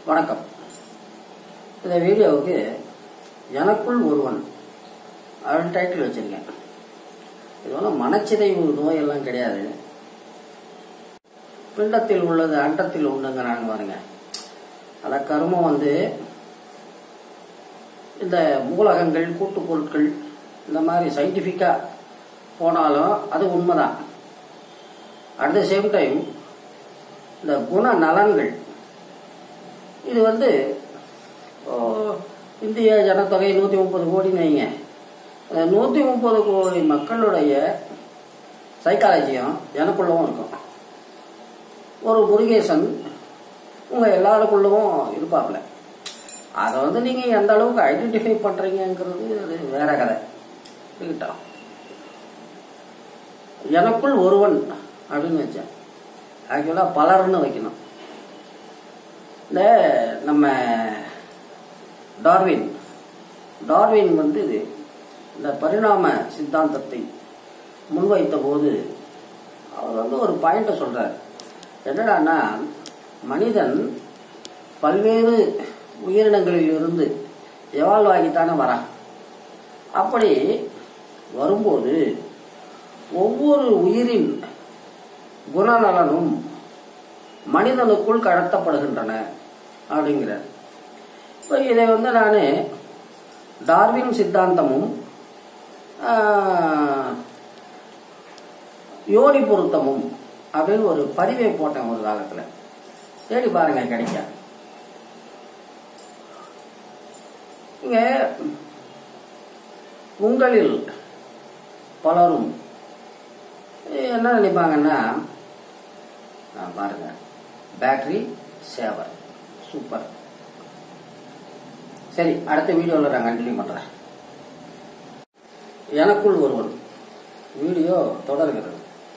வணக்கம் இந்த வீடியோவுக்கு எனக்குள் ஒருவன் அப்படின்னு டைட்டில் வச்சிருக்கேன் இது ஒன்றும் மனச்சிதைவு நோயெல்லாம் கிடையாது பிண்டத்தில் உள்ளது அண்டத்தில் உண்டுங்கிறாங்க பாருங்க அத கருமம் வந்து இந்த மூலகங்கள் கூட்டுப் பொருட்கள் இந்த மாதிரி சயின்டிஃபிக்கா போனாலும் அது உண்மைதான் அட் த சேம் டைம் இந்த குண நலன்கள் இது வந்து ஓ, இந்திய ஜனத்தொகை நூற்றி முப்பது கோடின்னு வைங்க அந்த நூற்றி முப்பது கோடி மக்களுடைய சைக்காலஜியும் எனக்குள்ளவும் இருக்கும் ஒரு முருகேசன் உங்கள் எல்லாருக்குள்ளவும் இருப்பாப்ல அதை வந்து நீங்கள் எந்த அளவுக்கு ஐடென்டிஃபை பண்ணுறீங்கிறது அது வேற கதை இருக்கட்டும் எனக்குள் ஒருவன் அப்படின்னு வச்சேன் ஆக்சுவலாக பலர்னு வைக்கணும் இந்த நம்ம டார்வின் டார்வின் வந்து இந்த பரிணாம சித்தாந்தத்தை முன்வைத்த போது அவர் வந்து ஒரு பாயிண்ட சொல்றார் என்னடான்னா மனிதன் பல்வேறு உயிரினங்களில் இருந்து எவால்வ் ஆகித்தானே வரான் அப்படி வரும்போது ஒவ்வொரு உயிரின் குணநலனும் மனிதனுக்குள் கடத்தப்படுகின்றன அப்படிங்கிறார் இப்போ இதை வந்து நான் டார்வின் சித்தாந்தமும் ஆஹ், யோனி பொருத்தமும் அப்படின்னு ஒரு பதிவை போட்டேன் ஒரு காலத்தில் தேடி பாருங்க கிடைக்க இங்க உங்களில் பலரும் என்ன நினைப்பாங்கன்னா ஆ, பாருங்க பேட்டரி சேவர் சூப்பர் சரி அடுத்த வீடியோவில் நான் கண்டினியூ பண்ணுறேன் எனக்குள் ஒருவன் வீடியோ தொடர்கிறது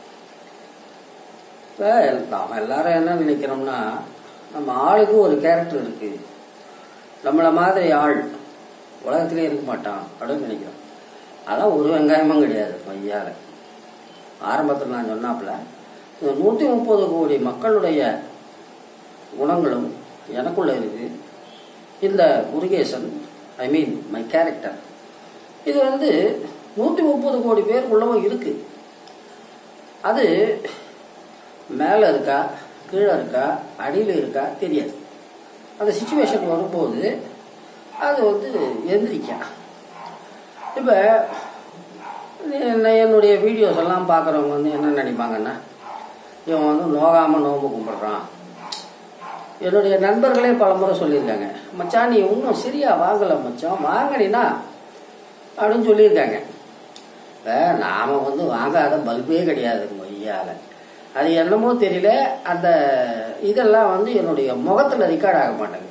இப்போ நாம் எல்லாரும் என்ன நினைக்கிறோம்னா நம்ம ஆளுக்கு ஒரு கேரக்டர் இருக்கு நம்மள மாதிரி ஆள் உலகத்திலே இருக்க மாட்டான் அப்படின்னு நினைக்கிறோம் அதான் ஒரு வெங்காயமும் கிடையாது மையால ஆரம்பத்தில் நான் சொன்னாப்புல இந்த நூற்றி முப்பது கோடி மக்களுடைய குணங்களும் எனக்குள்ள இருக்கு இந்த Murugesan I mean my character இது வந்து நூற்றி முப்பது கோடி பேருக்குள்ளவும் இருக்கு அது மேலே இருக்கா கீழே இருக்கா அடியில் இருக்கா தெரியாது அந்த சுச்சுவேஷன் வரும்போது அது வந்து எந்திரிக்கா இப்போ என்னுடைய வீடியோஸ் எல்லாம் பார்க்குறவங்க வந்து என்ன நினைப்பாங்கன்னா இவன் வந்து நோகாமல் நோம்பு கும்பிடுறான் என்னுடைய நண்பர்களே பலமுறை சொல்லியிருக்காங்க மச்சான் நீ இன்னும் சரியா வாங்கலை மச்சான் வாங்கினா அப்படின்னு சொல்லியிருக்காங்க இப்போ நாம வந்து வாங்காத பல்பே கிடையாது மொய்யால அது என்னமோ தெரியல அந்த இதெல்லாம் வந்து என்னுடைய முகத்தில் ரெக்கார்ட் ஆக மாட்டேங்குது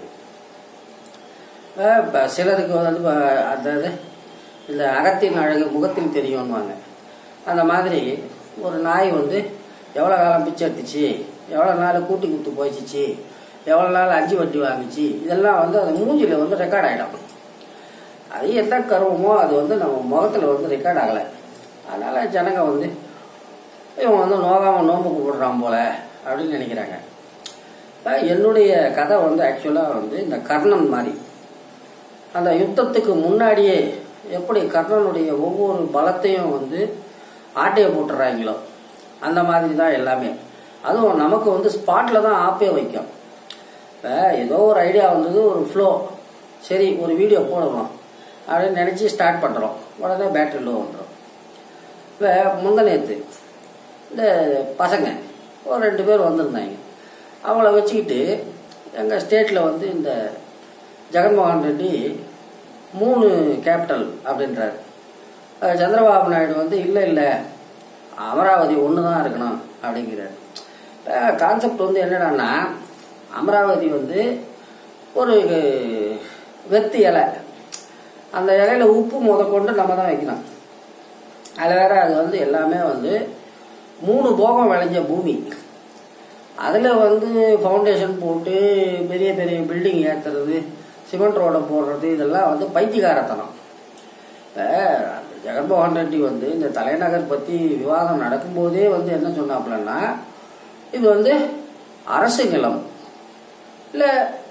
இப்போ சிலருக்கு வந்து இப்ப அந்த இது, இந்த அகத்தின் அழகு முகத்தில் தெரியும்வாங்க அந்த மாதிரி ஒரு நாய் வந்து எவ்வளோ காலம் பிச்சை எடுத்துச்சு எவ்வளோ நாள் கூட்டி குத்து போயிடுச்சு எவ்வளோ நாள் அஞ்சு வட்டி வாங்குச்சு இதெல்லாம் வந்து அந்த மூஞ்சில வந்து ரெக்கார்ட் ஆகிடும் அது எந்த கருவமோ அது வந்து நம்ம முகத்தில் வந்து ரெக்கார்ட் ஆகலை அதனால ஜனங்க வந்து இவன் வந்து நோகாம நோம்பு கூப்பிடுறான் போல அப்படின்னு நினைக்கிறாங்க இப்ப என்னுடைய கதை வந்து ஆக்சுவலாக வந்து இந்த கர்ணன் மாதிரி அந்த யுத்தத்துக்கு முன்னாடியே எப்படி கர்ணனுடைய ஒவ்வொரு பலத்தையும் வந்து ஆட்டைய போட்டுறாங்களோ அந்த மாதிரி தான் எல்லாமே அதுவும் நமக்கு வந்து ஸ்பாட்டில் தான் ஆப்பே வைக்கும் இப்போ ஏதோ ஒரு ஐடியா வந்தது ஒரு ஃப்ளோ சரி ஒரு வீடியோ போடணும் அப்படின்னு நினச்சி ஸ்டார்ட் பண்ணுறோம் உடனே பேட்டரி லோ வந்துடும் இப்போ முந்தநேத்து இந்த பசங்க ஒரு ரெண்டு பேர் வந்திருந்தாங்க அவங்கள வச்சுக்கிட்டு எங்கள் ஸ்டேட்டில் வந்து இந்த ஜெகன்மோகன் ரெட்டி மூணு கேபிட்டல் அப்படின்றாரு அஹ் சந்திரபாபு நாயுடு வந்து இல்லை இல்லை அமராவதி ஒன்று தான் இருக்கணும் அப்படிங்கிறார் கான்செப்ட் வந்து என்னடான்னா அமராவதி வந்து ஒரு வெத்து இலை அந்த இலையில உப்பு முத கொண்டு நம்ம தான் வைக்கணும் அதில் வேற அது வந்து எல்லாமே வந்து மூணு போகம் விளைஞ்ச பூமி அதில் வந்து ஃபவுண்டேஷன் போட்டு பெரிய பெரிய பில்டிங் ஏற்றுறது சிமெண்ட் ரோடை போடுறது இதெல்லாம் வந்து பைத்தியகாரத்தனம் இப்போ ஜெகன்மோகன் ரெட்டி வந்து இந்த தலைநகர் பற்றி விவாதம் நடக்கும்போதே வந்து என்ன சொன்னாப்புலன்னா இது வந்து அரசு நிலம் இல்லை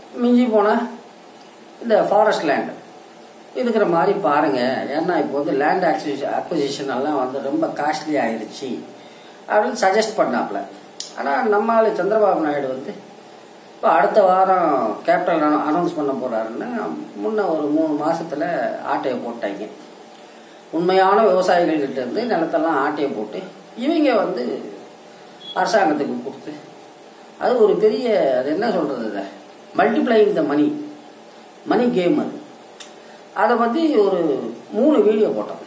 மிஞ்சி போனால் இந்த ஃபாரஸ்ட் லேண்ட் இருக்கிற மாதிரி பாருங்க ஏன்னா இப்போ வந்து லேண்ட் அக்விசிஷன் அக்விசிஷன் எல்லாம் வந்து ரொம்ப காஸ்ட்லி ஆயிருச்சு அப்படின்னு சஜஸ்ட் பண்ணாப்ல ஆனால் நம்ம ஆளு சந்திரபாபு நாயுடு வந்து இப்போ அடுத்த வாரம் கேபிட்டல் அனௌன்ஸ் பண்ண போறாருன்னா முன்ன ஒரு மூணு மாசத்துல ஆட்டையை போட்டாங்க உண்மையான விவசாயிகள் கிட்ட இருந்து நிலத்தெல்லாம் ஆட்டையை போட்டு இவங்க வந்து அரசாங்கத்துக்கு கொடுத்து அது ஒரு பெரிய அது என்ன சொல்றது அதை மல்டிப்ளைங் த மணி மணி கேம் அது அதை பற்றி ஒரு மூணு வீடியோ போட்டோம்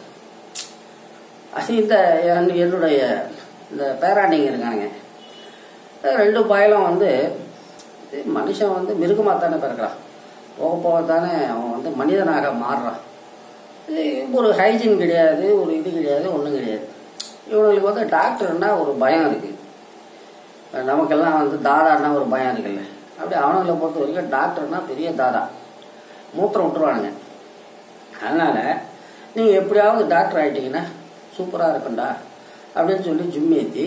அது இந்த என்- என்னுடைய இந்த பேராண்டிங்க இருக்கானுங்க ரெண்டு பயலும் வந்து இது மனுஷன் வந்து மிருகமாக தானே பிறக்கிறான் போக போக தானே அவன் வந்து மனிதனாக மாறுறான் இது ஒரு ஹைஜீன் கிடையாது ஒரு இது கிடையாது ஒன்றும் கிடையாது இவங்களுக்கு வந்து டாக்டர்னா ஒரு பயம் இருக்கு நமக்கெல்லாம் வந்து தாதான்னா ஒரு பயம் இருக்குல்ல அப்படி அவனுங்களை பொறுத்த வரைக்கும் டாக்டர்னா பெரிய தாதா மூத்திரம் விட்டுருவானுங்க அதனால நீங்கள் எப்படியாவது டாக்டர் ஆயிட்டீங்கன்னா சூப்பராக இருக்கும்டா அப்படின்னு சொல்லி ஜிம் ஏற்றி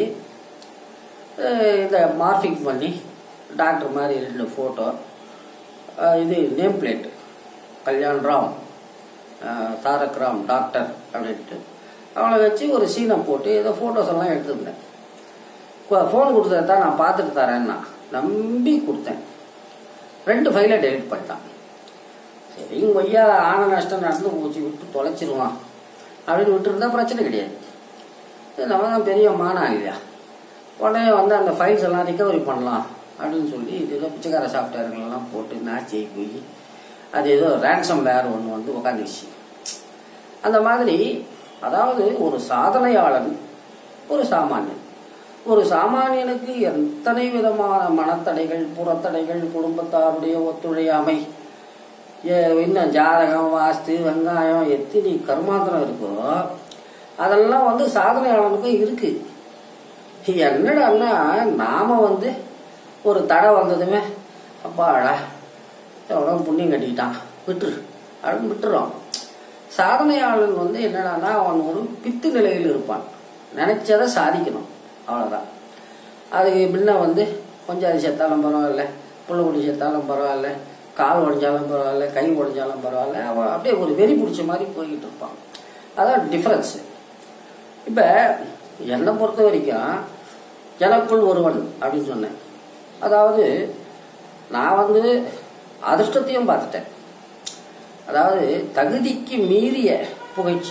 இதை மார்ஃபிங் பண்ணி டாக்டர் மாதிரி ரெண்டு ஃபோட்டோ இது நேம் பிளேட் கல்யாண் ராம் அஹ், தாரக் ராம் டாக்டர் அப்படின்ட்டு அவளை வச்சு ஒரு சீனை போட்டு ஏதோ ஃபோட்டோஸ் எல்லாம் எடுத்திருந்தேன் ஃபோன் கொடுத்ததை தான் நான் பார்த்துட்டு தரேன்னா நம்பி கொடுத்தேன் ரெண்டு ஃபைலை டெலிட் பண்ணிட்டான் சரி இங்க ஐயா ஆன நஷ்டம் நடந்து போச்சு விட்டு தொலைச்சிருவான் அப்படின்னு விட்டுருந்தா பிரச்சனை கிடையாது இது நம்ம தான் பெரிய மானா இல்லையா உடனே வந்து அந்த ஃபைல்ஸ் எல்லாம் ரிகவரி பண்ணலாம் அப்படின்னு சொல்லி இது ஏதோ பிச்சைக்கார சாஃப்ட்வேர்கள்லாம் போட்டு நாச்சி போய் அது ஏதோ ரேன்சம் வேர் ஒன்று வந்து உக்காந்துச்சு அந்த மாதிரி அதாவது ஒரு சாதனையாளன் ஒரு சாமானியன் ஒரு சாமானியனுக்கு எத்தனை விதமான மனத்தடைகள் புறத்தடைகள் குடும்பத்தாருடைய ஒத்துழையாமை ஏ- இன்னும் ஜாதகம் வாஸ்து வெங்காயம் எத்தனை கர்மாந்திரம் இருக்கோ அதெல்லாம் வந்து சாதனையாளனுக்கும் இருக்கு என்னடான்னா நாம வந்து ஒரு தடை வந்ததுமே அப்பாடா எவ்வளோ புண்ணியம் கட்டிக்கிட்டான் விட்டுரு அப்படின்னு விட்டுறோம் சாதனையாளன் வந்து என்னடான்னா அவன் ஒரு பித்து நிலையில் இருப்பான் நினைச்சதை சாதிக்கணும் அவ்வளோதான் அதுக்கு முன்ன வந்து கொஞ்சம் அது செத்தாலும் பரவாயில்ல புள்ளக்குடி செத்தாலும் பரவாயில்ல கால் உடைஞ்சாலும் பரவாயில்ல கை உடைஞ்சாலும் பரவாயில்ல அவன் அப்படியே ஒரு வெறி பிடிச்ச மாதிரி போய்கிட்டு இருப்பான் அதான் டிஃப்ரென்ஸு இப்போ என்னை பொறுத்த வரைக்கும் எனக்குள் ஒருவன் அப்படின்னு சொன்னேன் அதாவது நான் வந்து அதிர்ஷ்டத்தையும் பார்த்துட்டேன் அதாவது தகுதிக்கு மீறிய புகழ்ச்சி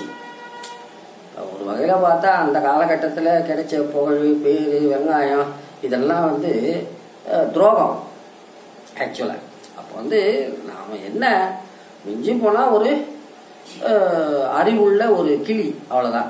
ஒரு வகையில் பார்த்தா அந்த காலகட்டத்தில் கிடைச்ச புகழ் பேர் வெங்காயம் இதெல்லாம் வந்து அஹ், துரோகம் ஆக்சுவலாக அப்போ வந்து நாம் என்ன மிஞ்சி போனால் ஒரு அஹ், அறிவுள்ள ஒரு கிளி அவ்வளோதான்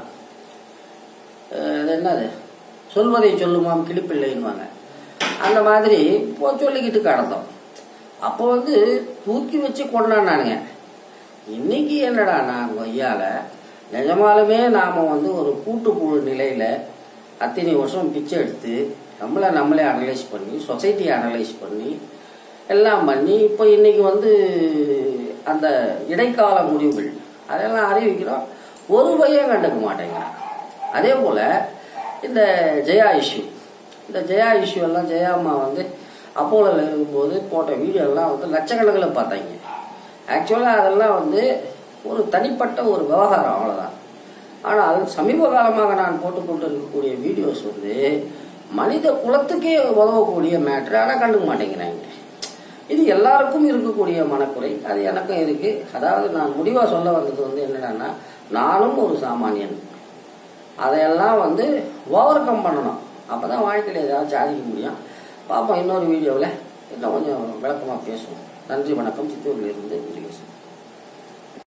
அஹ், அது என்னது சொல்வதை சொல்லுமாம் கிளிப்பிள்ளைன்னுவாங்க அந்த மாதிரி போ சொல்லிக்கிட்டு கடந்தோம் அப்போ வந்து தூக்கி வச்சு கொண்டாடினானுங்க இன்னைக்கு என்னடா நான் கொய்யால நிஜமாலுமே நாம வந்து ஒரு கூட்டுப்புழு நிலையில அத்தனை வருஷம் பிச்சை எடுத்து நம்மளை நம்மளே அனலைஸ் பண்ணி சொசைட்டியை அனலைஸ் பண்ணி எல்லாம் பண்ணி இப்போ இன்னைக்கு வந்து அந்த இடைக்கால முடிவுகள் அதெல்லாம் அறிவிக்கிறோம் ஒரு பையன் கண்டுக்க மாட்டேங்கிறான் அதே போல இந்த ஜெயா இஷ்யூ இந்த ஜெயா இஷ்யூ எல்லாம் ஜெயா அம்மா வந்து அப்போலோவில் இருக்கும்போது போட்ட வீடியோ எல்லாம் வந்து லட்சக்கணக்கில் பார்த்தாங்க ஆக்சுவலாக அதெல்லாம் வந்து ஒரு தனிப்பட்ட ஒரு விவகாரம் அவ்வளோதான் ஆனால் சமீப காலமாக நான் போட்டுக்கொண்டு இருக்கக்கூடிய வீடியோஸ் வந்து மனித குலத்துக்கே உதவக்கூடிய மேட்ரு ஆனால் கண்டுக்க மாட்டேங்கிறாங்க இது எல்லாருக்கும் இருக்கக்கூடிய மனக்குறை அது எனக்கும் இருக்கு அதாவது நான் முடிவாக சொல்ல வந்தது வந்து என்னடான்னா நானும் ஒரு சாமானியன் அதையெல்லாம் வந்து ஓவர் கம் பண்ணணும் அப்பதான் வாழ்க்கையில் ஏதாவது சாதிக்க முடியும் பார்ப்போம் இன்னொரு வீடியோவில் இன்னும் கொஞ்சம் விளக்கமாக பேசுவோம் நன்றி வணக்கம் சித்தூரில் இருந்து முருகேசன்